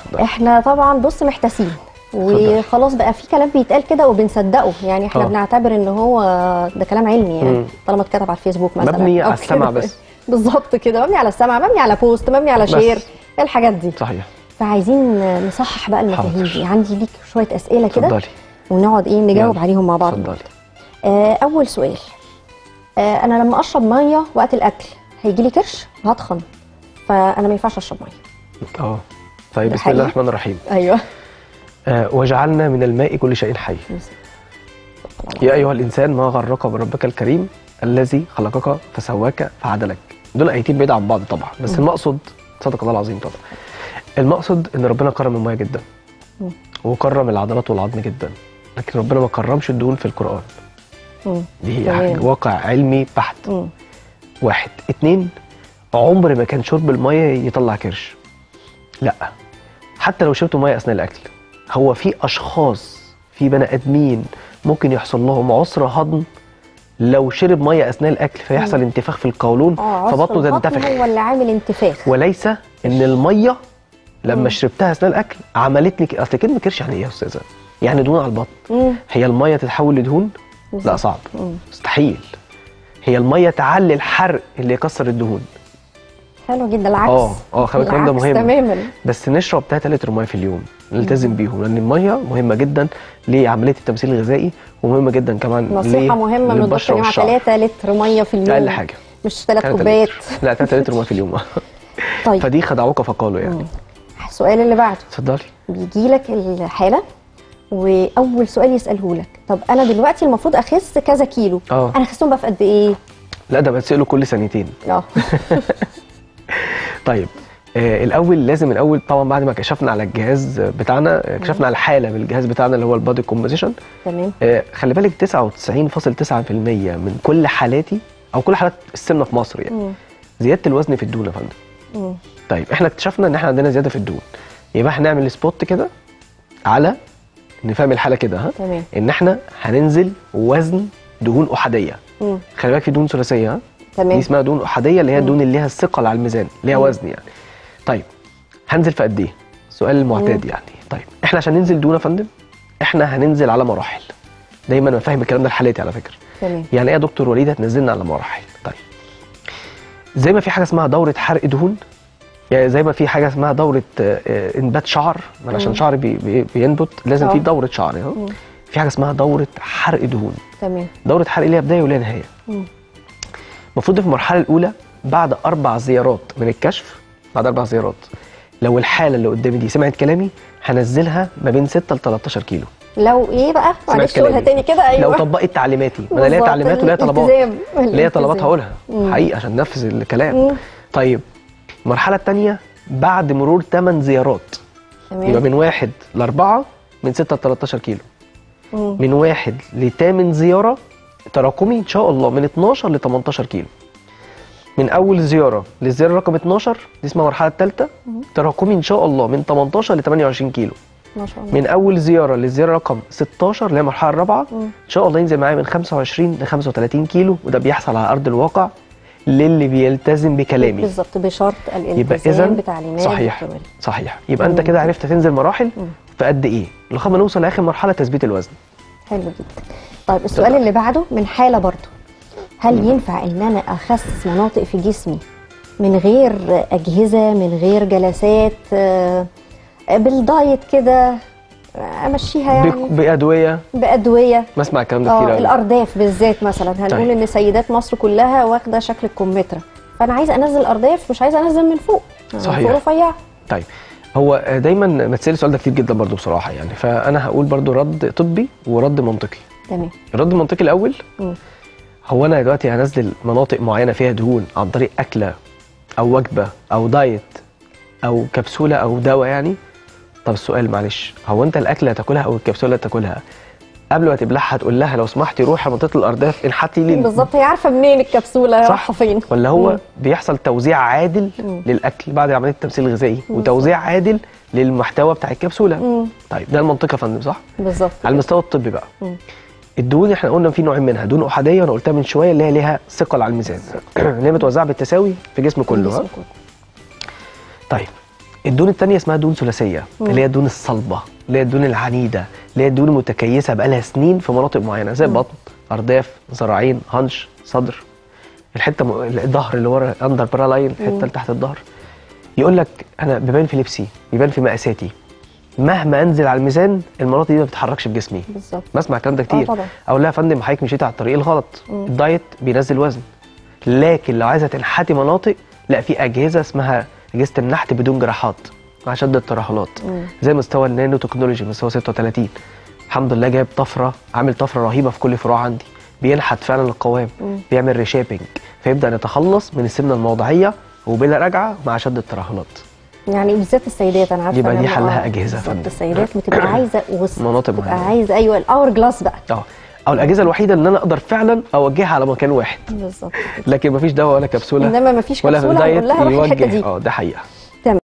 اتفضلي. احنا طبعا بص محتاسين وخلاص بقى في كلام بيتقال كده وبنصدقه يعني احنا آه. بنعتبر ان هو ده كلام علمي يعني مم. طالما اتكتب على الفيسبوك مثلا مبني أو على السمع كده. بس. بالظبط كده مبني على السمع مبني على بوست مبني على بس. شير الحاجات دي صحيح فعايزين نصحح بقى المفاهيم حاضر. دي عندي ليك شويه اسئله كده اتفضلي ونقعد ايه نجاوب يلا. عليهم مع بعض اتفضلي آه اول سؤال آه انا لما اشرب ميه وقت الاكل هيجي لي كرش وهتخن فانا ما ينفعش اشرب ميه اه طيب ده بسم الله حقيقي؟ الرحمن الرحيم ايوه آه وجعلنا من الماء كل شيء حي يا ايها الانسان ما غرك بربك الكريم الذي خلقك فسواك فعدلك دول ايتين بعيد عن بعض طبعا بس مم. المقصد صدق الله العظيم طبعا المقصد ان ربنا كرم الميه جدا مم. وكرم العضلات والعظم جدا لكن ربنا ما كرمش الدهون في القران مم. دي هي تمام. حاجة واقع علمي بحت مم. واحد اتنين عمر ما كان شرب الميه يطلع كرش لا حتى لو شربتوا ميه اثناء الاكل هو في اشخاص في بني ادمين ممكن يحصل لهم عسر هضم لو شرب ميه اثناء الاكل فيحصل انتفاخ في القولون اه عسر فبطنه البطن تنتفخ هو اللي عامل انتفاخ وليس ان الميه لما مم. شربتها اثناء الاكل عملت لي ك- اصل كلمه كرش يعني ايه يا استاذه؟ يعني دهون على البطن مم. هي الميه تتحول لدهون؟ لا بالظبط. صعب مم. مستحيل هي الميه تعلي الحرق اللي يكسر الدهون حلو جدا العكس اه اه خلي بالك الكلام ده العكس مهم تماما بس نشرب 3 لتر ميه في اليوم نلتزم بيهم لان الميه مهمه جدا لعمليه التمثيل الغذائي ومهمه جدا كمان نصيحه مهمه من للبشرة الدكتور يا والشعر. 3 لتر ميه في اليوم اقل حاجه مش 3 تلاتة كوبايات لتر. لا 3 لتر ميه في اليوم طيب فدي خدعوك فقالوا يعني مم. السؤال اللي بعده اتفضلي بيجي لك الحاله واول سؤال يساله لك طب انا دلوقتي المفروض اخس كذا كيلو اه انا اخسهم بقى في قد ايه لا ده بتسأله كل ثانيتين اه طيب آه الاول لازم الاول طبعا بعد ما كشفنا على الجهاز بتاعنا آه، كشفنا على حاله بالجهاز بتاعنا اللي هو البادي كومبوزيشن تمام آه، خلي بالك 99.9% من كل حالاتي او كل حالات السمنه في مصر يعني مم. زياده الوزن في الدهون يا فندم مم. طيب احنا اكتشفنا ان احنا عندنا زياده في الدهون يبقى احنا نعمل سبوت كده على نفهم الحاله كده ها تمام ان احنا هننزل وزن دهون احاديه مم. خلي بالك في دهون ثلاثيه ها دي تمام اسمها دهون احاديه اللي هي الدهون اللي ليها الثقل على الميزان ليها مم. وزن يعني طيب هنزل في قد ايه سؤال المعتاد يعني طيب احنا عشان ننزل دهون يا فندم احنا هننزل على مراحل دايما انا فاهم الكلام ده لحالاتي على فكره تمام يعني ايه يا دكتور وليد هتنزلنا على مراحل طيب زي ما في حاجه اسمها دوره حرق دهون يعني زي ما في حاجه اسمها دوره آه، آه، انبات شعر ما أنا عشان مم. شعري بي بي بينبت لازم آه. في دوره شعر اهو مم. في حاجه اسمها دوره حرق دهون تمام دوره حرق ليها بدايه وليها نهايه مم. المفروض في المرحله الاولى بعد اربع زيارات من الكشف بعد اربع زيارات لو الحاله اللي قدامي دي سمعت كلامي هنزلها ما بين 6 ل 13 كيلو لو ايه بقى معلش كلامي. قولها تاني كده ايوه لو طبقت تعليماتي ما انا ليا بالظبط، تعليمات وليا طلبات الالتزام. ليا طلبات الالتزام. هقولها مم. حقيقه عشان ننفذ الكلام مم. طيب المرحله الثانيه بعد مرور 8 زيارات يبقى تمام من واحد لاربعه من 6 ل 13 كيلو مم. من واحد لثامن زياره تراكمي ان شاء الله من 12 ل 18 كيلو من اول زياره للزياره رقم 12 دي اسمها المرحله الثالثه تراكمي ان شاء الله من 18 ل 28 كيلو ما شاء الله من اول زياره للزياره رقم 16 اللي هي المرحله الرابعه مم. ان شاء الله ينزل معايا من 25 ل 35 كيلو وده بيحصل على ارض الواقع للي بيلتزم بكلامي بالظبط بشرط يبقى الالتزام اذا بتعليمات صحيح الدكتور وليد. صحيح يبقى انت مم. كده عرفت تنزل مراحل مم. في قد ايه لغايه ما نوصل لاخر مرحله تثبيت الوزن حلو جدا طيب السؤال اللي بعده من حاله برضه هل ينفع ان انا اخسس مناطق في جسمي من غير اجهزه من غير جلسات آه، بالدايت كده امشيها بك- يعني بادويه بادويه بسمع الكلام ده كتير اه قوي الارداف بالذات مثلا هنقول طيب. ان سيدات مصر كلها واخده شكل الكمثرى فانا عايزه انزل ارداف مش عايزه انزل من فوق من صحيح. فوق رفيع طيب هو دايما بتسال السؤال ده كتير جدا برضو بصراحه يعني فانا هقول برضو رد طبي ورد منطقي تمام الرد المنطقي الاول مم. هو انا دلوقتي هنزل مناطق معينه فيها دهون عن طريق اكله او وجبه او دايت او كبسوله او دواء يعني طب السؤال معلش هو انت الاكله اللي هتاكلها او الكبسوله اللي هتاكلها قبل ما تبلعها تقول لها لو سمحتي روحي منطقه الارداف انحتي لي بالظبط هي عارفه منين الكبسوله صح. رايحه فين ولا هو مم. بيحصل توزيع عادل مم. للاكل بعد عمليه التمثيل الغذائي وتوزيع عادل للمحتوى بتاع الكبسوله مم. طيب ده المنطقه يا فندم صح بالظبط على المستوى الطبي بقى مم. الدهون احنا قلنا في نوعين منها دهون احاديه وانا قلتها من شويه اللي هي ليها ثقل على الميزان اللي هي متوزعه بالتساوي في الجسم كله ها الجسم كله. طيب الدهون التانية اسمها دهون ثلاثيه اللي هي الدهون الصلبه اللي هي الدهون العنيده اللي هي الدهون المتكيسه بقالها سنين في مناطق معينه زي البطن ارداف ذراعين هنش صدر الحته م... الظهر اللي ورا اندر برا لاين الحته اللي تحت الظهر يقول لك انا بيبان في لبسي بيبان في مقاساتي مهما انزل على الميزان المناطق دي ما بتتحركش في جسمي بالظبط بسمع الكلام ده كتير طبعا. اقول لها يا فندم حضرتك مشيت على الطريق الغلط الدايت بينزل وزن لكن لو عايزه تنحتي مناطق لا في اجهزه اسمها اجهزه النحت بدون جراحات مع شد الترهلات زي مستوى النانو تكنولوجي مستوى 36 الحمد لله جايب طفره عامل طفره رهيبه في كل فروع عندي بينحت فعلا القوام بيعمل ريشيبنج فيبدا نتخلص من السمنه الموضعيه وبلا رجعه مع شد الترهلات يعني بالذات السيدات انا عارفه يبقى أنا دي بقى- حلها أجهزة بالظبط، فندم. السيدات بتبقى عايزه وسط مناطق بتبقى معينة. عايزه ايوه الاور جلاس بقى اه او الاجهزه الوحيده اللي انا اقدر فعلا اوجهها على مكان واحد بالظبط لكن مفيش دواء ولا كبسوله انما مفيش ولا كبسوله دايت هنقول لها روحي الحته يوجه دي اه ده حقيقه